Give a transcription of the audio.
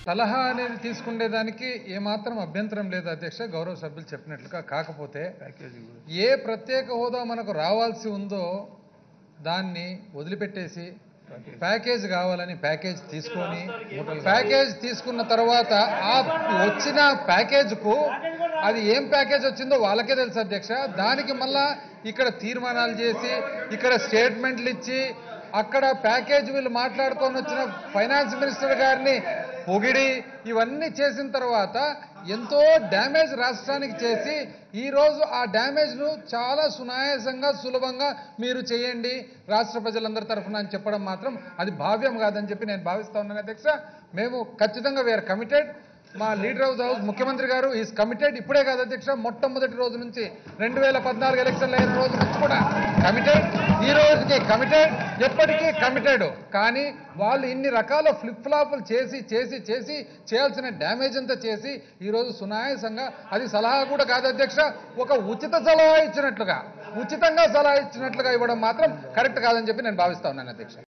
సలహా అనేది తీసుకునేదానికి ఏమాత్రం అభ్యంతరం లేదు అధ్యక్ష గౌరవ సభ్యులు చెప్పినట్లుగా కాకపోతే ఏ ప్రత్యేక హోదా మనకు రావాల్సి ఉందో దాన్ని వదిలిపెట్టేసి ప్యాకేజ్ కావాలని ప్యాకేజ్ తీసుకొని ప్యాకేజ్ తీసుకున్న తర్వాత ఆ వచ్చిన ప్యాకేజ్కు అది ఏం ప్యాకేజ్ వచ్చిందో వాళ్ళకే తెలుసు అధ్యక్ష దానికి మళ్ళా ఇక్కడ తీర్మానాలు చేసి ఇక్కడ స్టేట్మెంట్లు ఇచ్చి అక్కడ ప్యాకేజ్ వీళ్ళు మాట్లాడుకొని వచ్చిన ఫైనాన్స్ మినిస్టర్ గారిని పొగిడి ఇవన్నీ చేసిన తర్వాత ఎంతో డ్యామేజ్ రాష్ట్రానికి చేసి ఈరోజు ఆ డ్యామేజ్ను చాలా సునాయాసంగా సులభంగా మీరు చేయండి రాష్ట్ర ప్రజలందరి తరఫున అని చెప్పడం మాత్రం అది భావ్యం కాదని చెప్పి నేను భావిస్తా ఉన్నాను అధ్యక్ష మేము ఖచ్చితంగా వేఆర్ కమిటెడ్ మా లీడర్ ఆఫ్ ద హౌస్ ముఖ్యమంత్రి గారు ఈజ్ కమిటెడ్ ఇప్పుడే కాదు అధ్యక్ష మొట్టమొదటి రోజు నుంచి రెండు వేల పద్నాలుగు ఎలక్షన్లు అయిన రోజు నుంచి కూడా కమిటెడ్ ఈ రోజుకి కమిటెడ్ ఎప్పటికీ కమిటెడ్ కానీ వాళ్ళు ఇన్ని రకాల ఫ్లిప్ ఫ్లాపులు చేసి చేసి చేసి చేయాల్సిన డ్యామేజ్ అంతా చేసి ఈరోజు సునాయాసంగా అది సలహా కూడా కాదు అధ్యక్ష ఒక ఉచిత సలహా ఇచ్చినట్లుగా ఉచితంగా సలహా ఇచ్చినట్లుగా ఇవ్వడం మాత్రం కరెక్ట్ కాదని చెప్పి నేను భావిస్తా ఉన్నాను అధ్యక్ష